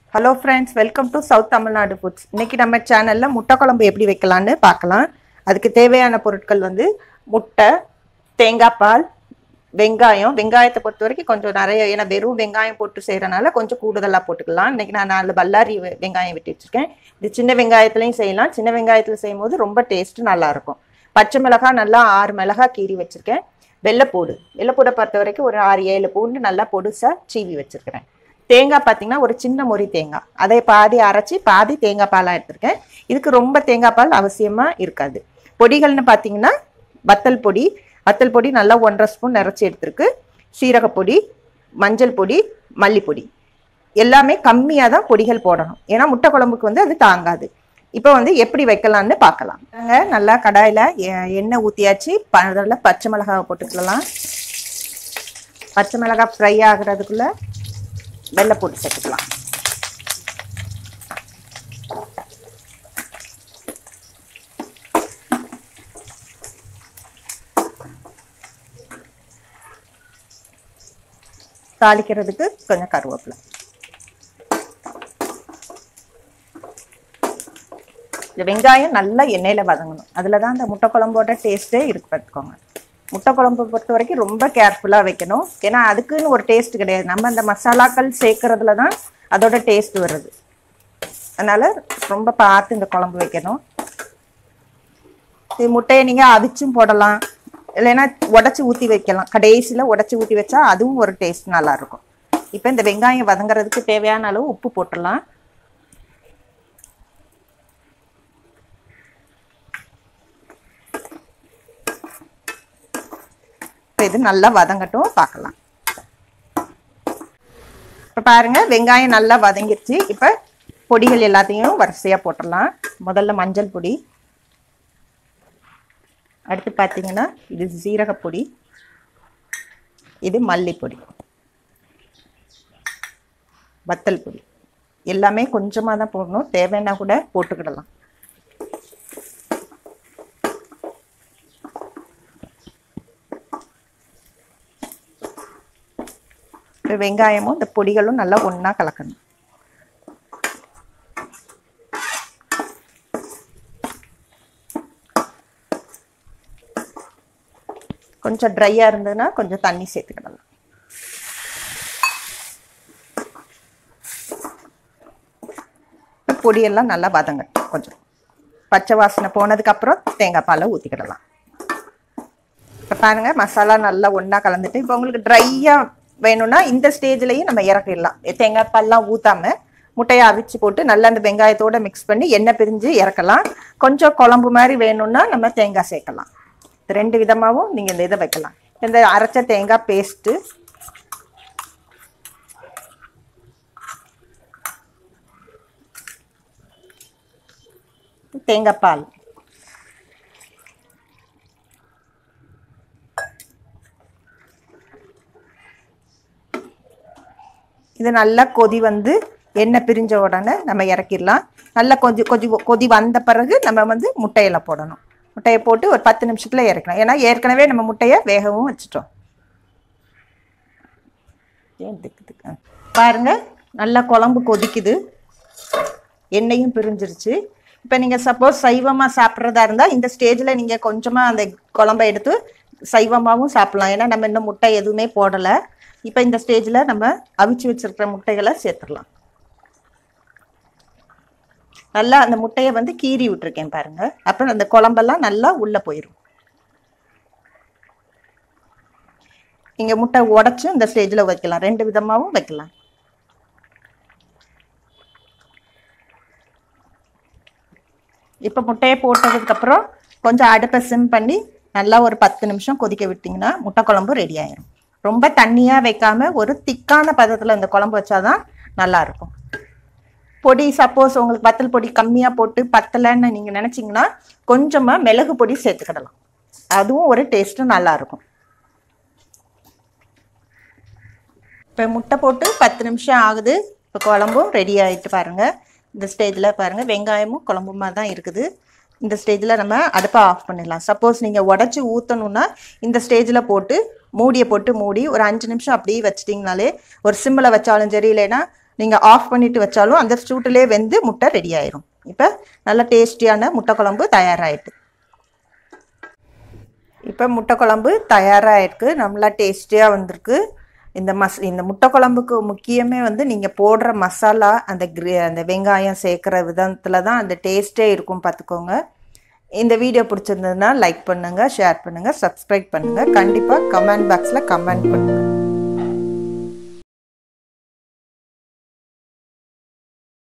Hello friends welcome to south Tamil Nadu foods இன்னைக்கு நம்ம சேனலில் முட்டை குழம்பு எப்படி வைக்கலான்னு பார்க்கலாம் அதுக்கு தேவையான பொருட்கள் வந்து முட்டை தேங்காய் பால் வெங்காயம் வெங்காயத்தை பொறுத்த வரைக்கும் கொஞ்சம் நிறைய ஏன்னா வெறும் வெங்காயம் போட்டு செய்கிறனால கொஞ்சம் கூடுதலாக போட்டுக்கலாம் இன்னைக்கு நான் நாலு பல்லாரி வெ- வெங்காயம் வெட்டி வச்சுருக்கேன் இது சின்ன வெங்காயத்துலையும் செய்யலாம் சின்ன வெங்காயத்தில் செய்யும்போது ரொம்ப டேஸ்ட்டு நல்லாயிருக்கும் பச்சை மிளகாய் நல்லா ஆறு மிளகாய் கீறி வச்சுருக்கேன் வெள்ளைப்பூடு வெள்ளைப்பூடை பொறுத்த வரைக்கும் ஒரு ஆறு ஏழு பூண்டு நல்லா பொடுசாக சீவி வச்சுருக்கிறேன் தேங்காய் பார்த்தீங்கன்னா ஒரு சின்ன முறி தேங்காய் அதை பாதி அரைச்சி பாதி தேங்காய் பாலாக எடுத்திருக்கேன் இதுக்கு ரொம்ப தேங்காய் பால் அவசியமாக இருக்காது பொடிகள்னு பார்த்தீங்கன்னா வத்தல் பொடி வத்தல் பொடி நல்லா ஒன்றரை ஸ்பூன் நிறச்சி எடுத்திருக்கு சீரகப்பொடி மஞ்சள் பொடி மல்லிப்பொடி எல்லாமே கம்மியாக தான் பொடிகள் போடணும் ஏன்னா முட்டை குழம்புக்கு வந்து அது தாங்காது இப்போ வந்து எப்படி வைக்கலாம்னு பார்க்கலாம் நாங்க நல்லா கடாயில் எண்ணெய் ஊற்றியாச்சு அதில் பச்சை மிளகாவை போட்டுக்கலாம் பச்சை மிளகாய் ஃப்ரை ஆகுறதுக்குள்ளே வெள்ளை போட்டு சேர்த்துக்கலாம் தாளிக்கிறதுக்கு கொஞ்சம் கருவேப்பிலை இந்த வெங்காயம் நல்லா எண்ணெயில் வதங்கணும் அதில் தான் அந்த முட்டை குழம்போட டேஸ்ட்டே இருக்கு பார்த்துக்கோங்க முட்டை குழம்பு பொறுத்த வரைக்கும் ரொம்ப கேர்ஃபுல்லாக வைக்கணும் ஏன்னா அதுக்குன்னு ஒரு டேஸ்ட் கிடையாது நம்ம அந்த மசாலாக்கள் சேர்க்கறதுல தான் அதோட டேஸ்ட் வருது அதனால் ரொம்ப பார்த்து இந்த குழம்பு வைக்கணும் இது முட்டையை நீங்கள் அவிச்சும் போடலாம் இல்லைன்னா உடச்சி ஊற்றி வைக்கலாம் கடைசியில் உடச்சி ஊற்றி வச்சா அதுவும் ஒரு டேஸ்ட் நல்லாயிருக்கும் இப்போ இந்த வெங்காயம் வதங்குறதுக்கு தேவையான அளவு உப்பு போட்டுடலாம் இப்போ இது நல்லா வதங்கட்டும் பார்க்கலாம் இப்போ பாருங்க வெங்காயம் நல்லா வதங்கிருச்சு இப்போ பொடிகள் எல்லாத்தையும் வரிசையாக போட்டுடலாம் முதல்ல மஞ்சள் பொடி அடுத்து பார்த்தீங்கன்னா இது சீரகப்பொடி இது மல்லிப்பொடி வத்தல் பொடி எல்லாமே கொஞ்சமாக தான் போடணும் தேவைன்னா கூட போட்டுக்கிடலாம் இப்போ வெங்காயமும் இந்த பொடிகளும் நல்லா ஒன்றா கலக்கணும் கொஞ்சம் ட்ரையாக இருந்ததுன்னா கொஞ்சம் தண்ணி சேர்த்துக்கிடலாம் இப்ப பொடியெல்லாம் நல்லா வதங்கட்டும் கொஞ்சம் பச்சை வாசனை போனதுக்கப்புறம் தேங்காய் பாலை ஊற்றிக்கிடலாம் இப்போ பாருங்க மசாலா நல்லா ஒன்றா கலந்துட்டு இப்போ உங்களுக்கு ட்ரையாக வேணும்னா இந்த ஸ்டேஜ்லேயும் நம்ம இறக்கிடலாம் தேங்காய் பால்லாம் ஊற்றாம முட்டையை அவிச்சு போட்டு நல்லா அந்த வெங்காயத்தோட மிக்ஸ் பண்ணி எண்ணெய் பிரிஞ்சு இறக்கலாம் கொஞ்சம் குழம்பு மாதிரி வேணும்னா நம்ம தேங்காய் சேர்க்கலாம் இது ரெண்டு விதமாகவும் நீங்கள் இந்த இதை வைக்கலாம் இந்த அரைச்ச தேங்காய் பேஸ்ட்டு தேங்காய் பால் இது நல்லா கொதி வந்து எண்ணெய் பிரிஞ்ச உடனே நம்ம இறக்கிடலாம் நல்லா கொதி கொதி கொதி வந்த பிறகு நம்ம வந்து முட்டையில போடணும் முட்டையை போட்டு ஒரு பத்து நிமிஷத்துல இறக்கலாம் ஏன்னா ஏற்கனவே நம்ம முட்டையை வேகவும் வச்சுட்டோம் ஏன் திக்கு திக்கு? பாருங்க நல்லா குழம்பு கொதிக்குது எண்ணெயும் பிரிஞ்சிருச்சு இப்போ நீங்கள் சப்போஸ் சைவமாக சாப்பிட்றதா இருந்தால் இந்த ஸ்டேஜில் நீங்கள் கொஞ்சமாக அந்த குழம்பை எடுத்து சைவமாகவும் சாப்பிட்லாம் ஏன்னா நம்ம இன்னும் முட்டை எதுவுமே போடலை இப்போ இந்த ஸ்டேஜில் நம்ம அவிச்சு வச்சிருக்கிற முட்டைகளை சேர்த்துடலாம் நல்லா அந்த முட்டையை வந்து கீறி விட்டுருக்கேன் பாருங்க அப்புறம் அந்த குழம்பெல்லாம் நல்லா உள்ளே போயிடும் இங்கே முட்டை உடச்சும் இந்த ஸ்டேஜில் வைக்கலாம் ரெண்டு விதமாகவும் வைக்கலாம் இப்போ முட்டையை போட்டதுக்கப்புறம் கொஞ்சம் அடுப்பை சிம் பண்ணி நல்லா ஒரு பத்து நிமிஷம் கொதிக்க விட்டிங்கன்னா முட்டை குழம்பு ரெடி ஆயிரும் ரொம்ப தண்ணியாக வைக்காம ஒரு திக்கான பதத்தில் இந்த குழம்பு வச்சாதான் நல்லா இருக்கும் பொடி சப்போஸ் உங்களுக்கு வத்தல் பொடி கம்மியாக போட்டு பத்தலைன்னு நீங்கள் நினச்சிங்கன்னா கொஞ்சமாக மிளகு பொடி சேர்த்துக்கிடலாம் அதுவும் ஒரு டேஸ்ட்டு நல்லா இருக்கும் இப்போ முட்டை போட்டு பத்து நிமிஷம் ஆகுது இப்போ குழம்பும் ரெடி ஆகிட்டு பாருங்கள் இந்த ஸ்டேஜில் பாருங்கள் வெங்காயமும் குழம்புமா தான் இருக்குது இந்த ஸ்டேஜில் நம்ம அடுப்பை ஆஃப் பண்ணிடலாம் சப்போஸ் நீங்கள் உடச்சி ஊற்றணுன்னா இந்த ஸ்டேஜில் போட்டு மூடியை போட்டு மூடி ஒரு அஞ்சு நிமிஷம் அப்படியே வச்சிட்டிங்கனாலே ஒரு சிம்மில் வச்சாலும் சரி இல்லைன்னா நீங்கள் ஆஃப் பண்ணிட்டு வச்சாலும் அந்த சூட்டிலே வெந்து முட்டை ரெடி ஆயிரும் இப்போ நல்ல டேஸ்டியான முட்டை குழம்பு தயாராகிட்டு இப்போ முட்டை குழம்பு தயாராகிருக்கு நல்லா டேஸ்டியாக வந்திருக்கு இந்த மஸ் இந்த முட்டை குழம்புக்கு முக்கியமே வந்து நீங்கள் போடுற மசாலா அந்த கிரே அந்த வெங்காயம் சேர்க்குற விதத்தில் தான் அந்த டேஸ்ட்டே இருக்கும் பார்த்துக்கோங்க இந்த வீடியோ பிடிச்சிருந்ததுன்னா லைக் பண்ணுங்கள் ஷேர் பண்ணுங்கள் சப்ஸ்கிரைப் பண்ணுங்கள் கண்டிப்பாக கமெண்ட் பாக்ஸில் கமெண்ட் பண்ணுங்கள்